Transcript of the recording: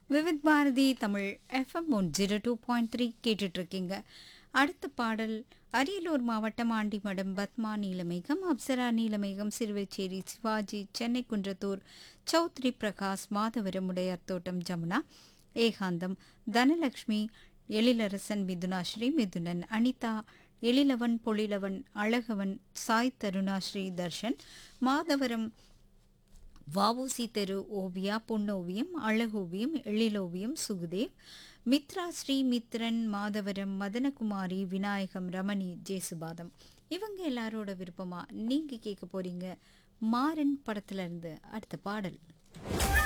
Vividh Bharati Tamil FM one zero two point three கேட்டுட்ருக்கீங்க அடுத்த பாடல் அரியலூர் மாவட்டம் ஆண்டிமடம் பத்மா நீலமேகம் அப்சரா நீலமேகம் சிறுவச்சேரி சிவாஜி சென்னை குன்றத்தூர் சௌத்ரி பிரகாஷ் மாதவரம் உடையார் தோட்டம் ஜமுனா ஏகாந்தம் தனலக்ஷ்மி எழிலரசன் மிதுனாஸ்ரீ மிதுனன் அனிதா எழிலவன் பொழிலவன் அழகவன் சாய் தருணாஸ்ரீ தர்ஷன் மாதவரம் வஉசி தெரு ஓவியா பொன்னோவியம் அழகோவியம் எழிலோவியம் சுகுதேவ் மித்ரா ஸ்ரீ மித்ரன் மாதவரம் மதனகுமாரி விநாயகம் ரமணி ஜேசுபாதம் இவங்க எல்லாரோட விருப்பமா நீங்க கேட்க போறீங்க மாறன் படத்துல இருந்து அடுத்த பாடல்